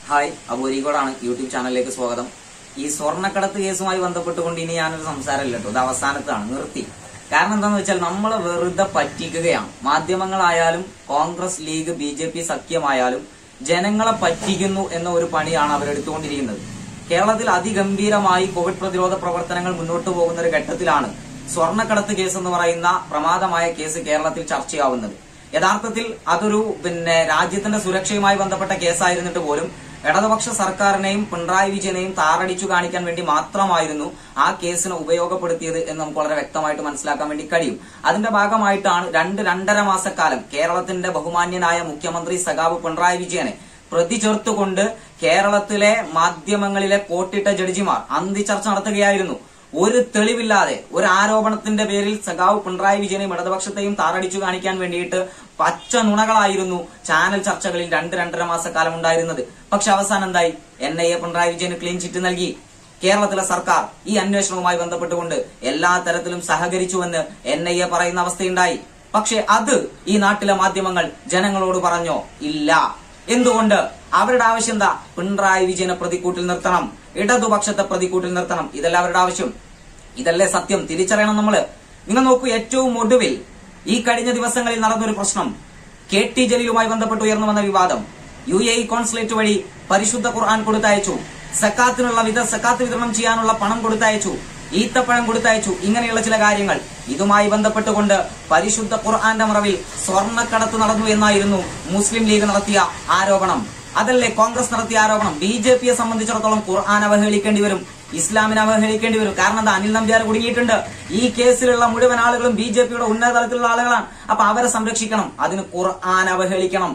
hi അബൂരിക്കോടാണ് YouTube ചാനലിലേക്ക് സ്വാഗതം ഈ സ്വർണ്ണക്കടത്ത് കേസുമായി ബന്ധപ്പെട്ടുകൊണ്ട് ഇനി ഞാനൊരു സംസാരമില്ല കേട്ടോ ഇത് അവസാനത്താണ് നിർത്തി കാരണം എന്താണെന്ന് വെച്ചാൽ നമ്മൾ വെറുതെ പറ്റിക്കുകയാണ് മാധ്യമങ്ങളായാലും Congress League B J P സഖ്യമായാലും ജനങ്ങളെ പറ്റിക്കുന്നു എന്ന ഒരു പണിയാണ് അവരെടുത്തുകൊണ്ടിരിക്കുന്നത് കേരളത്തിൽ അതിഗംഭീരമായി കോവിഡ് പ്രതിരോധ പ്രവർത്തനങ്ങൾ മുന്നോട്ട് പോകുന്ന ഒരു ഘട്ടത്തിലാണ് സ്വർണ്ണക്കടത്ത് കേസ് എന്ന് പറയുന്ന പ്രമാദമായ കേസ് കേരളത്തിൽ ചർച്ചയാവുന്നത് യഥാർത്ഥത്തിൽ അതൊരു പിന്നെ രാജ്യത്തിന്റെ സുരക്ഷയുമായി ബന്ധപ്പെട്ട കേസായിരുന്നിട്ട് പോലും ഇടതുപക്ഷ സർക്കാരിനെയും പിണറായി വിജയനെയും താറടിച്ചു കാണിക്കാൻ വേണ്ടി മാത്രമായിരുന്നു ആ കേസിനെ ഉപയോഗപ്പെടുത്തിയത് എന്ന് നമുക്ക് വളരെ വ്യക്തമായിട്ട് മനസ്സിലാക്കാൻ വേണ്ടി കഴിയും അതിന്റെ ഭാഗമായിട്ടാണ് രണ്ട് രണ്ടര മാസക്കാലം കേരളത്തിന്റെ ബഹുമാന്യനായ മുഖ്യമന്ത്രി സഖാവ് പിണറായി വിജയനെ പ്രതി ചേർത്തുകൊണ്ട് കേരളത്തിലെ മാധ്യമങ്ങളിലെ കോട്ടിട്ട ജഡ്ജിമാർ അന്തിചർച്ച നടത്തുകയായിരുന്നു ഒരു തെളിവില്ലാതെ ഒരു ആരോപണത്തിന്റെ പേരിൽ സഖാവ് പിണറായി വിജയനെയും ഇടതുപക്ഷത്തെയും താറടിച്ചു കാണിക്കാൻ വേണ്ടിയിട്ട് പച്ച നുണകളായിരുന്നു ചാനൽ ചർച്ചകളിൽ രണ്ട് രണ്ടര മാസക്കാലം ഉണ്ടായിരുന്നത് പക്ഷെ അവസാനം എന്തായി എൻ ഐ എ പിണറായി വിജയന് ക്ലീൻ ചിറ്റ് നൽകി കേരളത്തിലെ സർക്കാർ ഈ അന്വേഷണവുമായി ബന്ധപ്പെട്ടുകൊണ്ട് എല്ലാ തരത്തിലും സഹകരിച്ചുവെന്ന് എൻ ഐ എ പറയുന്ന അവസ്ഥയുണ്ടായി പക്ഷെ അത് ഈ നാട്ടിലെ മാധ്യമങ്ങൾ ജനങ്ങളോട് പറഞ്ഞോ ഇല്ല എന്തുകൊണ്ട് അവരുടെ ആവശ്യം എന്താ പിണറായി വിജയനെ പ്രതിക്കൂട്ടിൽ നിർത്തണം ഇടതുപക്ഷത്തെ പ്രതിക്കൂട്ടിൽ നിർത്തണം ഇതല്ല അവരുടെ ആവശ്യം ഇതല്ലേ സത്യം തിരിച്ചറിയണം നമ്മള് നിങ്ങൾ നോക്കൂ ഏറ്റവും ഒടുവിൽ ഈ കഴിഞ്ഞ ദിവസങ്ങളിൽ നടന്നൊരു പ്രശ്നം കെ ടി ജലീലുമായി ബന്ധപ്പെട്ട് ഉയർന്നു വന്ന വിവാദം യു എ ഇ കോൺസുലേറ്റ് വഴി പരിശുദ്ധ ഖുർആൻ കൊടുത്തയച്ചു സക്കാത്തിനുള്ള വിധ സക്കാത്ത് വിതരണം ചെയ്യാനുള്ള പണം കൊടുത്തയച്ചു ഈത്തപ്പഴം കൊടുത്തയച്ചു ഇങ്ങനെയുള്ള ചില കാര്യങ്ങൾ ഇതുമായി ബന്ധപ്പെട്ടുകൊണ്ട് പരിശുദ്ധ ഖുർആന്റെ മറവിൽ സ്വർണ്ണക്കടത്ത് നടന്നു എന്നായിരുന്നു മുസ്ലിം ലീഗ് നടത്തിയ ആരോപണം അതല്ലേ കോൺഗ്രസ് നടത്തിയ ആരോപണം ബി ജെ പിയെ സംബന്ധിച്ചിടത്തോളം ഖുർആൻ അവഹേളിക്കേണ്ടി വരും ഇസ്ലാമിനെ അവഹേളിക്കേണ്ടി വരും കാരണം എന്താ അനിൽ നമ്പ്യാർ കുടുങ്ങിയിട്ടുണ്ട് ഈ കേസിലുള്ള മുഴുവൻ ആളുകളും ബി ജെ പിയുടെ ഉന്നത തലത്തിലുള്ള ആളുകളാണ് അപ്പൊ അവരെ സംരക്ഷിക്കണം അതിന് ഖുർആൻ അവഹേളിക്കണം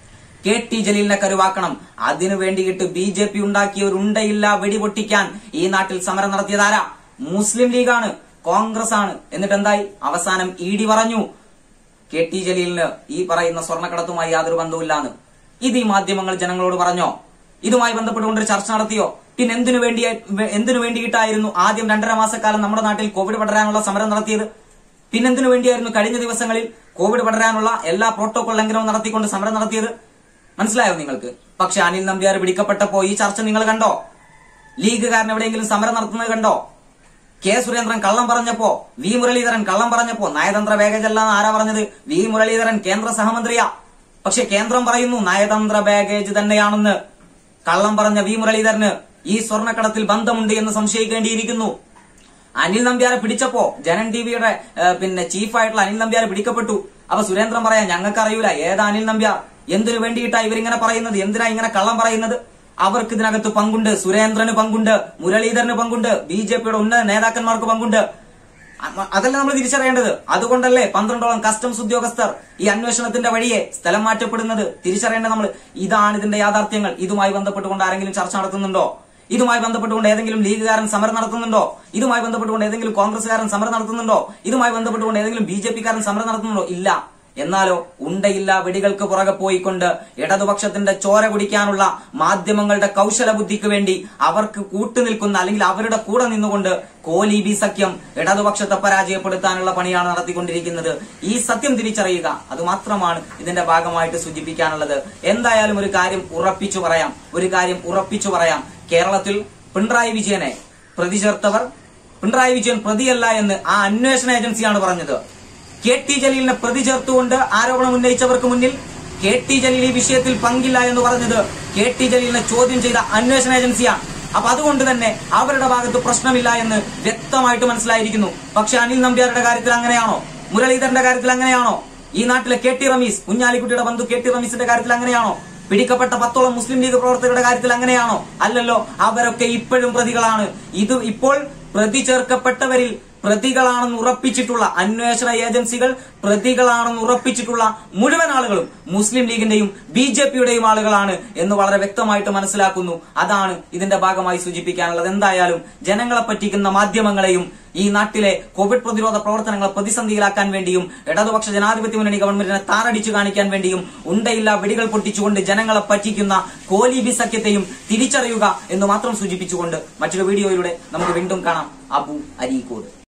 കെ ടി ജലീലിനെ കരുവാക്കണം അതിനു വേണ്ടിയിട്ട് ബി ജെ പി ഉണ്ടാക്കിയ ഒരു ഉണ്ടയില്ല വെടിപൊട്ടിക്കാൻ ഈ നാട്ടിൽ സമരം നടത്തിയതാരാ മുസ്ലിം ലീഗാണ് കോൺഗ്രസ് ആണ് എന്നിട്ട് എന്തായി അവസാനം ഇ ഡി പറഞ്ഞു കെ ടി ജലീലിന് ഈ പറയുന്ന സ്വർണ്ണക്കടത്തുമായി യാതൊരു ബന്ധവുമില്ലാന്ന് ഇത് ഈ മാധ്യമങ്ങൾ ജനങ്ങളോട് പറഞ്ഞോ ഇതുമായി ബന്ധപ്പെട്ടുകൊണ്ട് ഒരു ചർച്ച നടത്തിയോ പിന്നെ എന്തിനു വേണ്ടി എന്തിനു വേണ്ടിയിട്ടായിരുന്നു ആദ്യം രണ്ടര മാസക്കാലം നമ്മുടെ നാട്ടിൽ കോവിഡ് പടരാനുള്ള സമരം നടത്തിയത് പിന്നെന്തിനു വേണ്ടിയായിരുന്നു കഴിഞ്ഞ ദിവസങ്ങളിൽ കോവിഡ് പടരാനുള്ള എല്ലാ പ്രോട്ടോകോൾ ലംഘനവും നടത്തിക്കൊണ്ട് സമരം നടത്തിയത് മനസ്സിലായോ നിങ്ങൾക്ക് പക്ഷെ അനിൽ നമ്പ്യാർ പിടിക്കപ്പെട്ടപ്പോ ഈ ചർച്ച നിങ്ങൾ കണ്ടോ ലീഗുകാരൻ എവിടെയെങ്കിലും സമരം നടത്തുന്നത് കണ്ടോ കെ സുരേന്ദ്രൻ കള്ളം പറഞ്ഞപ്പോ വി മുരളീധരൻ കള്ളം പറഞ്ഞപ്പോ നയതന്ത്ര ബാഗേജ് അല്ലാന്ന് ആരാ പറഞ്ഞത് വി മുരളീധരൻ കേന്ദ്ര സഹമന്ത്രിയാ പക്ഷെ കേന്ദ്രം പറയുന്നു നയതന്ത്ര ബാഗേജ് തന്നെയാണെന്ന് കള്ളം പറഞ്ഞ വി മുരളീധരന് ഈ സ്വർണ്ണക്കടത്തിൽ ബന്ധമുണ്ട് എന്ന് സംശയിക്കേണ്ടിയിരിക്കുന്നു അനിൽ നമ്പ്യാരെ പിടിച്ചപ്പോ ജനൻ ടിവിയുടെ പിന്നെ ചീഫായിട്ടുള്ള അനിൽ നമ്പ്യാരെ പിടിക്കപ്പെട്ടു അപ്പൊ സുരേന്ദ്രൻ പറയാ ഞങ്ങൾക്ക് അറിയൂല ഏതാ അനിൽ നമ്പ്യാർ എന്തിനു വേണ്ടിയിട്ടാ ഇവരിങ്ങനെ പറയുന്നത് എന്തിനാ ഇങ്ങനെ കള്ളം പറയുന്നത് അവർക്ക് ഇതിനകത്ത് പങ്കുണ്ട് സുരേന്ദ്രന് പങ്കുണ്ട് മുരളീധരന് പങ്കുണ്ട് ബി ജെ പിയുടെ ഉന്നത നേതാക്കന്മാർക്ക് പങ്കുണ്ട് അതല്ല നമ്മൾ തിരിച്ചറിയേണ്ടത് അതുകൊണ്ടല്ലേ പന്ത്രണ്ടോളം കസ്റ്റംസ് ഉദ്യോഗസ്ഥർ ഈ അന്വേഷണത്തിന്റെ വഴിയെ സ്ഥലം മാറ്റപ്പെടുന്നത് തിരിച്ചറിയേണ്ടത് നമ്മൾ ഇതാണ് ഇതിന്റെ യാഥാർത്ഥ്യങ്ങൾ ഇതുമായി ബന്ധപ്പെട്ടുകൊണ്ട് ആരെങ്കിലും ചർച്ച നടത്തുന്നുണ്ടോ ഇതുമായി ബന്ധപ്പെട്ടുകൊണ്ട് ഏതെങ്കിലും ലീഗുകാരൻ സമരം നടത്തുന്നുണ്ടോ ഇതുമായി ബന്ധപ്പെട്ടുകൊണ്ട് ഏതെങ്കിലും കോൺഗ്രസ്സുകാരൻ സമരം നടത്തുന്നുണ്ടോ ഇതുമായി ബന്ധപ്പെട്ടുകൊണ്ട് ഏതെങ്കിലും ബി ജെ പിക്കാരൻ സമരം നടത്തുന്നുണ്ടോ ഇല്ല എന്നാലോ ഉണ്ടയില്ല വെടികൾക്ക് പുറകെ പോയിക്കൊണ്ട് ഇടതുപക്ഷത്തിന്റെ ചോര കുടിക്കാനുള്ള മാധ്യമങ്ങളുടെ കൗശല ബുദ്ധിക്ക് വേണ്ടി അവർക്ക് കൂട്ടുനിൽക്കുന്ന അല്ലെങ്കിൽ അവരുടെ കൂടെ നിന്നുകൊണ്ട് കോലി ബി സഖ്യം ഇടതുപക്ഷത്തെ പരാജയപ്പെടുത്താനുള്ള പണിയാണ് നടത്തിക്കൊണ്ടിരിക്കുന്നത് ഈ സത്യം തിരിച്ചറിയുക അത് മാത്രമാണ് ഇതിന്റെ ഭാഗമായിട്ട് സൂചിപ്പിക്കാനുള്ളത് എന്തായാലും ഒരു കാര്യം ഉറപ്പിച്ചു പറയാം ഒരു കാര്യം ഉറപ്പിച്ചു പറയാം കേരളത്തിൽ പിണറായി വിജയനെ പ്രതി ചേർത്തവർ പിണറായി വിജയൻ പ്രതിയല്ല എന്ന് ആ അന്വേഷണ ഏജൻസിയാണ് പറഞ്ഞത് കെ ടി ജലീലിനെ പ്രതി ചേർത്തുകൊണ്ട് ആരോപണം ഉന്നയിച്ചവർക്ക് മുന്നിൽ കെ ടി ജലീൽ ഈ വിഷയത്തിൽ പങ്കില്ല എന്ന് പറഞ്ഞത് കെ ടി ജലീലിനെ ചോദ്യം ചെയ്ത അന്വേഷണ ഏജൻസിയാണ് അപ്പൊ അതുകൊണ്ട് തന്നെ അവരുടെ ഭാഗത്ത് പ്രശ്നമില്ല എന്ന് വ്യക്തമായിട്ട് മനസ്സിലായിരിക്കുന്നു പക്ഷെ അനിൽ നമ്പ്യാരുടെ കാര്യത്തിൽ അങ്ങനെയാണോ മുരളീധരന്റെ കാര്യത്തിൽ അങ്ങനെയാണോ ഈ നാട്ടിലെ കെ ടി റമീസ് കുഞ്ഞാലിക്കുട്ടിയുടെ ബന്ധു കെ ടി റമീസിന്റെ കാര്യത്തിൽ അങ്ങനെയാണോ പിടിക്കപ്പെട്ട പത്തോളം മുസ്ലിം ലീഗ് പ്രവർത്തകരുടെ കാര്യത്തിൽ അങ്ങനെയാണോ അല്ലല്ലോ അവരൊക്കെ ഇപ്പോഴും പ്രതികളാണ് ഇത് ഇപ്പോൾ പ്രതി ചേർക്കപ്പെട്ടവരിൽ പ്രതികളാണെന്ന് ഉറപ്പിച്ചിട്ടുള്ള അന്വേഷണ ഏജൻസികൾ പ്രതികളാണെന്ന് ഉറപ്പിച്ചിട്ടുള്ള മുഴുവൻ ആളുകളും മുസ്ലിം ലീഗിന്റെയും ബി ജെ പിയുടെയും ആളുകളാണ് എന്ന് വളരെ വ്യക്തമായിട്ട് മനസ്സിലാക്കുന്നു അതാണ് ഇതിന്റെ ഭാഗമായി സൂചിപ്പിക്കാനുള്ളത് എന്തായാലും ജനങ്ങളെ പറ്റിക്കുന്ന മാധ്യമങ്ങളെയും ഈ നാട്ടിലെ കോവിഡ് പ്രതിരോധ പ്രവർത്തനങ്ങളെ പ്രതിസന്ധിയിലാക്കാൻ വേണ്ടിയും ഇടതുപക്ഷ ജനാധിപത്യ മുന്നണി ഗവൺമെന്റിനെ താറടിച്ചു കാണിക്കാൻ വേണ്ടിയും ഉണ്ടയില്ല വെടികൾ പൊട്ടിച്ചുകൊണ്ട് ജനങ്ങളെ പറ്റിക്കുന്ന കോലീബി സഖ്യത്തെയും തിരിച്ചറിയുക എന്ന് മാത്രം സൂചിപ്പിച്ചുകൊണ്ട് മറ്റൊരു വീഡിയോയിലൂടെ നമുക്ക് വീണ്ടും കാണാം അബു അരീക്കോട്